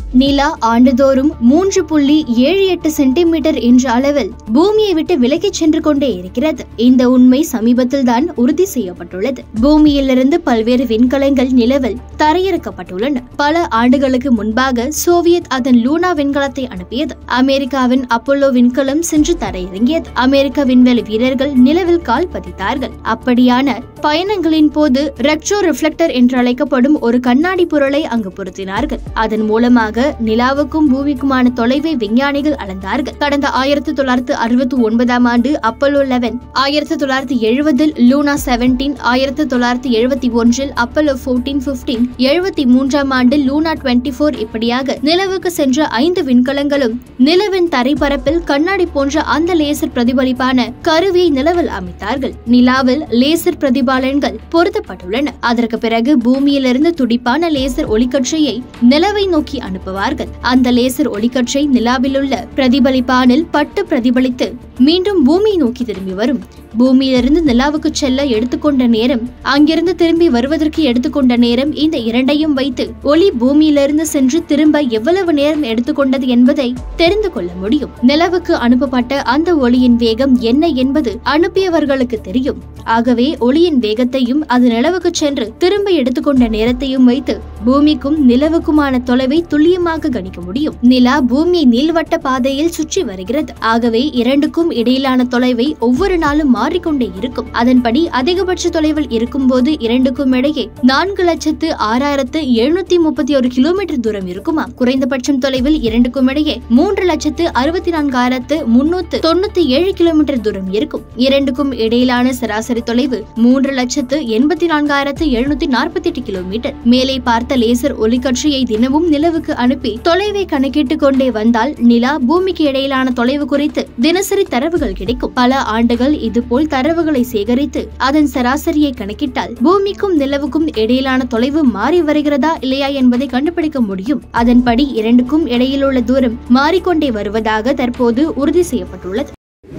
நிலா ஆண்டுதோறும் மூன்று புள்ளி ஏழு எட்டு சென்டிமீட்டர் என்ற அளவில் பூமியை விட்டு விலகிச் சென்று கொண்டே இருக்கிறது இந்த உண்மை சமீபத்தில் தான் உறுதி செய்யப்பட்டுள்ளது பூமியிலிருந்து பல்வேறு விண்கலங்கள் நிலவில் தரையிறக்கப்பட்டுள்ளன பல ஆண்டுகளுக்கு முன்பாக சோவியத் அதன் லூனா விண்கலத்தை அனுப்பியது அமெரிக்காவின் அப்போலோ விண்கலம் சென்று தரையிறங்கியது அமெரிக்க விண்வெளி வீரர்கள் நிலவில் கால் பதித்தார்கள் அப்படியான பயணங்களின் போது ரெக்ட்ரோ ரிஃப்ளெக்டர் என்று அழைக்கப்படும் ஒரு கண்ணாடி பொருளை அங்கு பொருத்தினார்கள் அதன் மூலமாக நிலாவுக்கும் பூமிக்குமான தொலைவை விஞ்ஞானிகள் அளந்தார்கள் கடந்த ஆயிரத்தி தொள்ளாயிரத்து அறுபத்தி ஒன்பதாம் ஆண்டு அப்பல்லோ லெவன் ஆயிரத்தி தொள்ளாயிரத்தி எழுபதில் லூனா செவன்டீன் ஆயிரத்தி தொள்ளாயிரத்தி எழுபத்தி ஒன்றில் அப்பல்லோ போர்டீன் பிப்டீன் எழுபத்தி மூன்றாம் ஆண்டு லூனா டுவெண்ட்டி போர் இப்படியாக நிலவுக்கு சென்ற ஐந்து விண்கலங்களும் நிலவின் தரைப்பரப்பில் கண்ணாடி போன்ற அந்த லேசர் பிரதிபலிப்பான கருவியை நிலவில் அமைத்தார்கள் நிலாவில் லேசர் பிரதிபாலன்கள் பொருத்தப்பட்டுள்ளன அதற்கு பிறகு பூமியிலிருந்து துடிப்பான லேசர் ஒளிக்கற்றையை நிலவை நோக்கி அனுப்புவார்கள் அந்த லேசர் ஒளிக்கற்றை நிலாவிலுள்ள பிரதிபலிப்பானில் பட்டு பிரதிபலித்து மீண்டும் பூமியை நோக்கி திரும்பி வரும் பூமியிலிருந்து நிலாவுக்கு செல்ல எடுத்துக்கொண்ட நேரம் அங்கிருந்து திரும்பி வருவதற்கு எடுத்துக்கொண்ட நேரம் இந்த இரண்டையும் வைத்து ஒளி பூமியிலிருந்து சென்று திரும்ப எவ்வளவு நேரம் எடுத்துக்கொண்டது என்பதை தெரிந்து கொள்ள முடியும் நிலவுக்கு அனுப்பப்பட்ட அந்த ஒளியின் வேகம் என்ன என்பது அனுப்பியவர்களுக்கு தெரியும் ஆகவே ஒளியின் வேகத்தையும் அது நிலவுக்கு சென்று திரும்ப எடுத்துக்கொண்ட நேரத்தையும் வைத்து பூமிக்கும் நிலவுக்குமான தொலைவை துல்லியமாக கணிக்க முடியும் நிலா பூமியை நீள்வட்ட பாதையில் சுற்றி வருகிறது ஆகவே இரண்டுக்கும் இடையிலான தொலைவை ஒவ்வொரு நாளும் மாறிக்கொண்டே இருக்கும் அதன்படி அதிகபட்ச தொலைவில் இருக்கும்போது இரண்டுக்கும் இடையே நான்கு லட்சத்து ஆறாயிரத்து எழுநூத்தி முப்பத்தி ஒரு கிலோமீட்டர் தூரம் இருக்குமா குறைந்தபட்சம் தொலைவில் இரண்டுக்கும் இடையே மூன்று லட்சத்து அறுபத்தி நான்காயிரத்து முன்னூத்து தொண்ணூத்தி ஏழு கிலோமீட்டர் தூரம் இருக்கும் இரண்டுக்கும் இடையிலான சராசரி தொலைவு மூன்று லட்சத்து எண்பத்தி நான்காயிரத்து எழுநூத்தி நாற்பத்தி எட்டு கிலோமீட்டர் மேலே பார்த்த லேசர் ஒளிக்கற்றையை தினமும் நிலவுக்கு அனுப்பி தொலைவை கணக்கிட்டுக் கொண்டே வந்தால் நிலா பூமிக்கு இடையிலான தொலைவு குறித்து தினசரி தரவுகள் கிடைக்கும் பல ஆண்டுகள் இதுபோல் தரவுகளை சேகரித்து அதன் சராசரியை கணக்கிட்டால் பூமிக்கும் நிலவுக்கும் இடையிலான தொலைவு மாறி வருகிறதா இல்லையா என்பதை கண்டுபிடிக்க முடியும் அதன்படி இரண்டுக்கும் இடையிலுள்ள தூரம் மாறிக்கொண்டே வருவதாக தற்போது உறுதி செய்யப்பட்டுள்ளது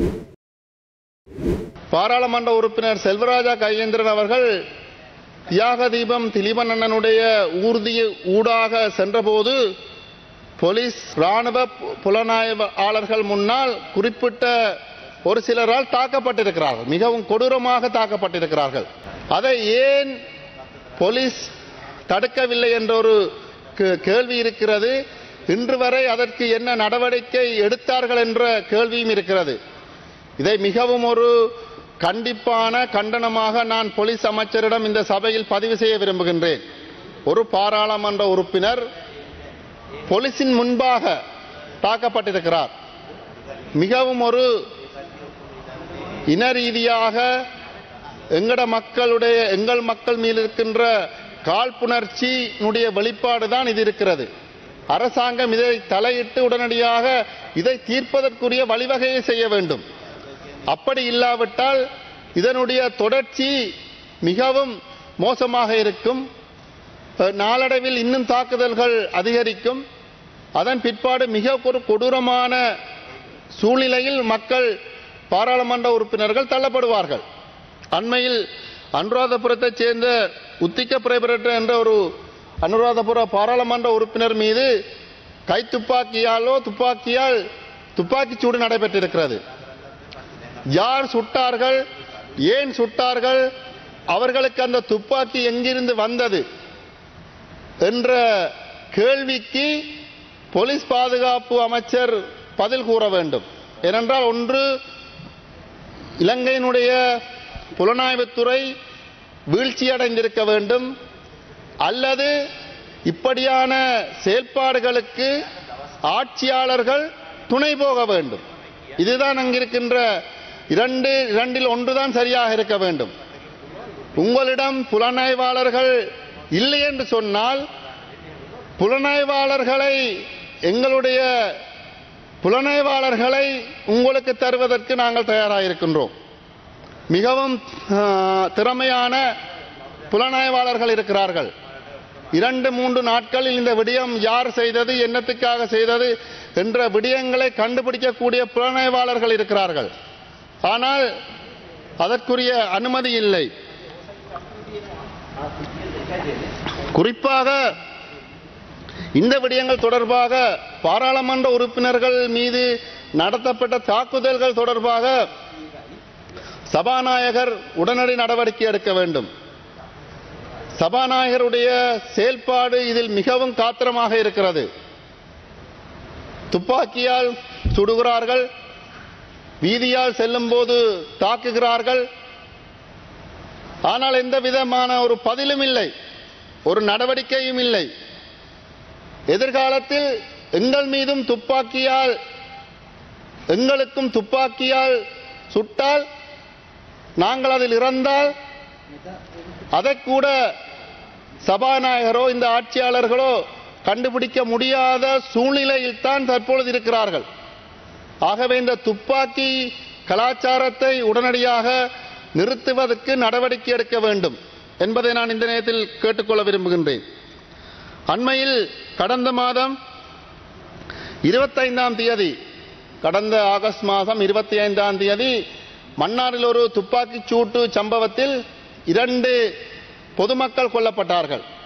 பாராளுமன்ற உறுப்பினர் செல்வராஜா கையேந்திரன் அவர்கள் தியாக தீபம் திலீபண்ணனுடைய ஊர்தி ஊடாக சென்றபோது போலீஸ் ராணுவ புலனாய்வாளர்கள் முன்னால் குறிப்பிட்ட ஒரு சிலரால் தாக்கப்பட்டிருக்கிறார்கள் மிகவும் கொடூரமாக தாக்கப்பட்டிருக்கிறார்கள் அதை ஏன் போலீஸ் தடுக்கவில்லை என்ற ஒரு கே- கேள்வி இருக்கிறது இன்று வரை அதற்கு என்ன நடவடிக்கை எடுத்தார்கள் என்ற கேள்வியும் இருக்கிறது இதை மிகவும் ஒரு கண்டிப்பான கண்டனமாக நான் போலீஸ் அமைச்சரிடம் இந்த சபையில் பதிவு செய்ய விரும்புகின்றேன் ஒரு பாராளுமன்ற உறுப்பினர் போலீசின் முன்பாக தாக்கப்பட்டிருக்கிறார் மிகவும் ஒரு இன ரீதியாக எங்கட மக்களுடைய எங்கள் மக்கள் மீது இருக்கின்ற காழ்ப்புணர்ச்சியினுடைய வெளிப்பாடு தான் இது இருக்கிறது அரசாங்கம் இதை தலையிட்டு உடனடியாக இதை தீர்ப்பதற்குரிய வழிவகையை செய்ய வேண்டும் அப்படி இல்லாவிட்டால் இதனுடைய தொடர்ச்சி மிகவும் மோசமாக இருக்கும் அஹ், நாளடைவில் இன்னும் தாக்குதல்கள் அதிகரிக்கும் அதன் பிற்பாடு மிக ஒரு கொடூரமான சூழ்நிலையில் மக்கள் பாராளுமன்ற உறுப்பினர்கள் தள்ளப்படுவார்கள் அண்மையில் அனுராதபுரத்தைச் சேர்ந்த உத்திக்க பிரபரட்ட என்ற ஒரு அனுராதபுர பாராளுமன்ற உறுப்பினர் மீது கைத்துப்பாக்கியாலோ துப்பாக்கியால் துப்பாக்கிச் சூடு நடைபெற்றிருக்கிறது யார் சுட்டார்கள் ஏன் சுட்டார்கள் அவர்களுக்கு அந்த துப்பாக்கி எங்கிருந்து வந்தது என்ற கேள்விக்கு போலீஸ் பாதுகாப்பு அமைச்சர் பதில் கூற வேண்டும் ஏனென்றால் ஒன்று இலங்கையினுடைய புலனாய்வுத்துறை வீழ்ச்சியடைந்திருக்க வேண்டும் அல்லது இப்படியான செயல்பாடுகளுக்கு ஆட்சியாளர்கள் துணை போக வேண்டும் இதுதான் அங்கிருக்கின்ற இரண்டு இரண்டில் ஒன்றுதான் சரியாக இருக்க வேண்டும் உங்களிடம் புலனாய்வாளர்கள் இல்லை என்று சொன்னால் புலனாய்வாளர்களை எங்களுடைய புலனாய்வாளர்களை உங்களுக்கு தருவதற்கு நாங்கள் தயாராக இருக்கின்றோம் மிகவும் ஆ, திறமையான புலனாய்வாளர்கள் இருக்கிறார்கள் இரண்டு மூன்று நாட்களில் இந்த விடயம் யார் செய்தது என்னத்துக்காக செய்தது என்ற விடயங்களை கண்டுபிடிக்கக்கூடிய புலனாய்வாளர்கள் இருக்கிறார்கள் ஆனால் அதற்குரிய அனுமதி இல்லை குறிப்பாக இந்த விடயங்கள் தொடர்பாக பாராளுமன்ற உறுப்பினர்கள் மீது நடத்தப்பட்ட தாக்குதல்கள் தொடர்பாக சபாநாயகர் உடனடி நடவடிக்கை எடுக்க வேண்டும் சபாநாயகருடைய செயல்பாடு இதில் மிகவும் காத்திரமாக இருக்கிறது துப்பாக்கியால் சுடுகிறார்கள் வீதியால் செல்லும்போது தாக்குகிறார்கள் ஆனால் எந்த விதமான ஒரு பதிலும் இல்லை ஒரு நடவடிக்கையும் இல்லை எதிர்காலத்தில் எங்கள் மீதும் துப்பாக்கியால் எங்களுக்கும் துப்பாக்கியால் சுட்டால் நாங்கள் அதில் இறந்தால் அதை கூட சபாநாயகரோ இந்த ஆட்சியாளர்களோ கண்டுபிடிக்க முடியாத சூழ்நிலையில் தான் தற்பொழுது இருக்கிறார்கள் ஆகவே இந்த துப்பாக்கி கலாச்சாரத்தை உடனடியாக நிறுத்துவதற்கு நடவடிக்கை எடுக்க வேண்டும் என்பதை நான் இந்த நேரத்தில் கேட்டுக்கொள்ள விரும்புகின்றேன் அண்மையில் கடந்த மாதம் இருபத்தைந்தாம் தேதி கடந்த ஆகஸ்ட் மாதம் இருபத்தி ஐந்தாம் தேதி மன்னாரில் ஒரு துப்பாக்கிச் சூட்டு சம்பவத்தில் இரண்டு பொதுமக்கள் கொல்லப்பட்டார்கள்